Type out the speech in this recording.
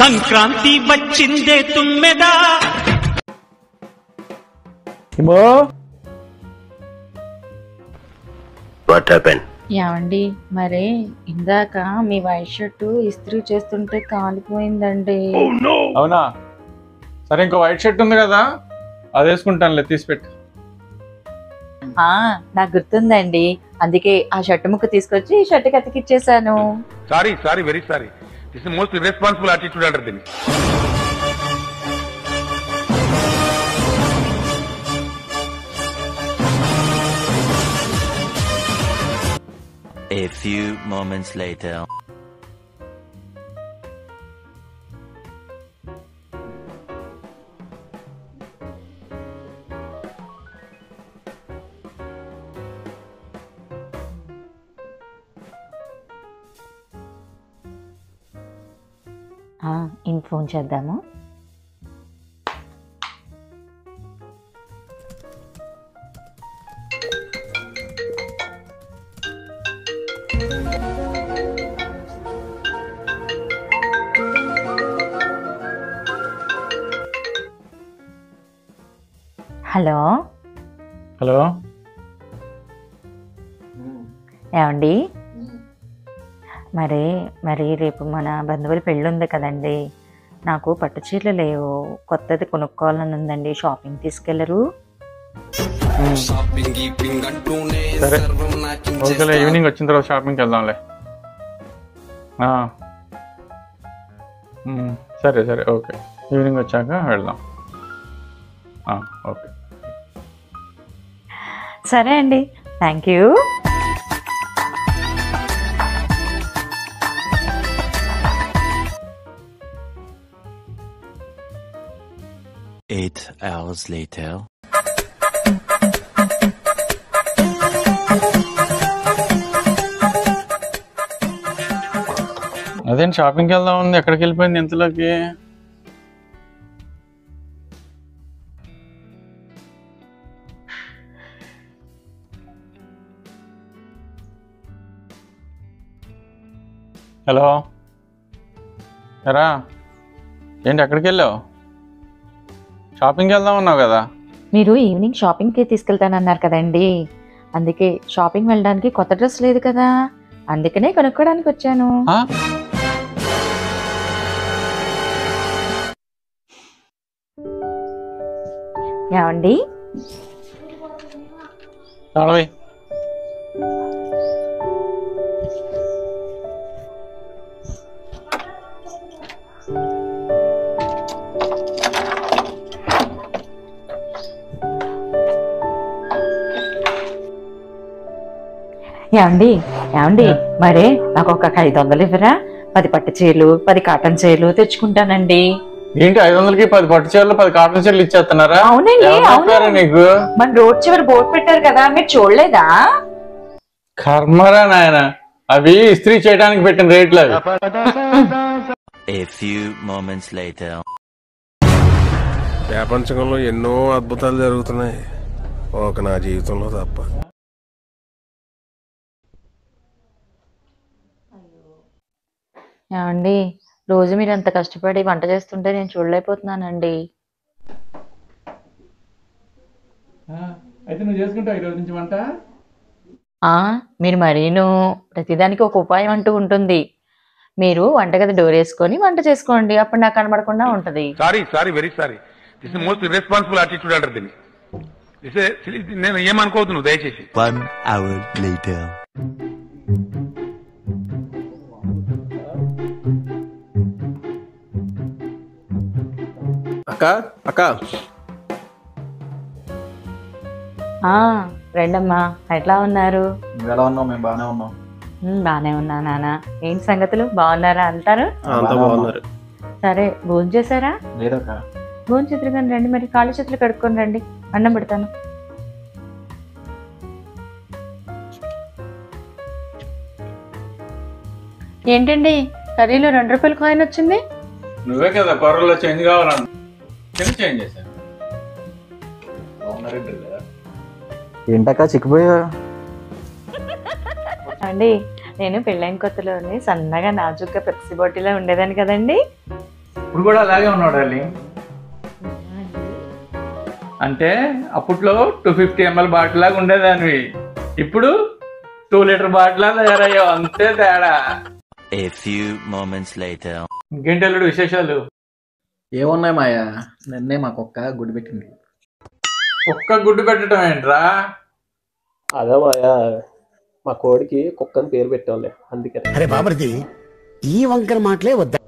సంక్రాంతి వచ్చిందే తుమ్మెదా ఏమో వాట్ హ్యాపెన్ ఏమండి మరి ఇందాక మీ వైట్ షర్టు ఇస్త్రీ చేస్తుంటే కాలిపోయిందండి అవునా సరే ఇంకో వైట్ షర్ట్ ఉంది కదా అది వేసుకుంటానులే తీసి పెట్టు ఆ నాకు గుర్తుందండి అందుకే ఆ షర్ట్ ముక్క తీసుకొచ్చి ఈ షర్ట్ కతికిచ్చేసాను sorry sorry very sorry this most irresponsible attitude అంటారు దీన్ని A few moments later. ఆ, ఈయన ఫోన్ చేద్దాము హలో హలో ఏమండి మరి మరి రేపు మన బంధువుల పెళ్ళి ఉంది కదండి నాకు పట్టు చీరలు లేవు కొత్తది కొనుక్కోవాలని ఉందండి షాపింగ్ తీసుకెళ్లరు సరే ఓకేలే ఈవినింగ్ వచ్చిన తర్వాత షాపింగ్కి వెళ్దాంలే ఆ. మ్మ్. సరే సరే ఓకే ఈవినింగ్ వచ్చాక వెళ్దాం ఆ, ఓకే సరే అండి thank you Eight hours later. అదేం షాపింగ్కి వెళ్దాం ఉంది ఎక్కడికి వెళ్ళిపోయింది ఇంతలోకి హలో ఎరా ఏంటి ఎక్కడికి వెళ్ళావు షాపింగ్కి వెళ్దాం ఉన్నావు కదా మీరు ఈవినింగ్ షాపింగ్కి తీసుకెళ్తానన్నారు కదండి అందుకే షాపింగ్ వెళ్ళడానికి కొత్త డ్రెస్ లేదు కదా అందుకనే కొనుక్కోడానికి వచ్చాను ఆ? ఏమండి తాళవై ఏమండి ఏమండి మరే నాకు ఒక ఐదు వందలు ఇవ్వరా పది పట్టు చీరలు పది కాటన్ చీరలు తెచ్చుకుంటానండి ఏంటి ఐదు వందలకి పది పట్టు చీరలు పది కాటన్ చీరలు ఇచ్చేస్తున్నారా అవునండి, ఎవరు అవును. చెప్పారు నీకు మన రోడ్ చివరి బోర్డు పెట్టారు కదా మీరు చూడలేదా కర్మరా నాయన అవి ఇస్త్రీ చేయడానికి పెట్టిన రేట్లు అవి A few moments later. ప్రపంచంలో ఎన్నో అద్భుతాలు జరుగుతున్నాయి ఒక నా జీవితంలో తప్ప ఏమండి రోజు మీరు అంత కష్టపడి వంట చేస్తుంటే నేను చూడలేకపోతున్నానండి అయితే నువ్వు చేసుకుంటావు ఈ రోజు నుంచి వంట ఆ మీరు మరీను ప్రతిదానికి ఒక ఉపాయం అంటూ ఉంటుంది మీరు వంటగది డోర్ వేసుకొని వంట చేసుకోండి అప్పుడు నాకు కనబడకుండా ఉంటది sorry sorry very sorry this most irresponsible attitude అంటారు దీన్ని దిస్ నేను ఏమనుకోవద్దు నువ్వు దయచేసి One hour later. అక్క అక్క ఆ రండమ్మా ఎట్లా ఉన్నారు ఎలా ఉన్నాం మేము బాగానే ఉన్నాం ఉమ్, బానే ఉన్నా నాన్న ఏంటి సంగతులు బాగున్నారా అంటారు అంతా బాగున్నారు సరే భోజనం చేశారా లేదక్క భోజనం చేతులు కానీ రండి మరి కాళ్ళు చేతులు కడుక్కొని రండి అన్నం పెడతాను ఏంటండి కర్రీలో రెండు రూపాయల కాయిన్ వచ్చింది నువ్వే కదా కూరల్లో చేంజ్ కావాలన్నా కింద చేంజ్ చేశాను ఏంటక్క చిక్కిపోయా అండి నేను పెళ్ళైన కొత్తలోనే సన్నగా నాజుగ్గా పెప్సీ బాటిల్లో ఉండేదాన్ని కదండి ఇప్పుడు కూడా అలాగే ఉన్నాడు అల్లి అంటే అప్పట్లో టూ ఫిఫ్టీ ఎంఎల్ బాటిల్ లాగా ఉండేదానివి ఇప్పుడు టూ లీటర్ బాటిల్ తయారయ్యావు అంతే తేడా A few moments later. ఇంకేంటి అల్లుడు విశేషాలు ఏమున్నాయి మాయా నిన్నే మా కుక్క గుడి పెట్టింది ఒక్క గుడ్డు పెట్టడం ఏంట్రా అదే మాయా మా కోడికి కుక్కని పేరు పెట్టాంలే అందుకని అరే బాబర్ది ఈ వంకర మాటలే వద్దా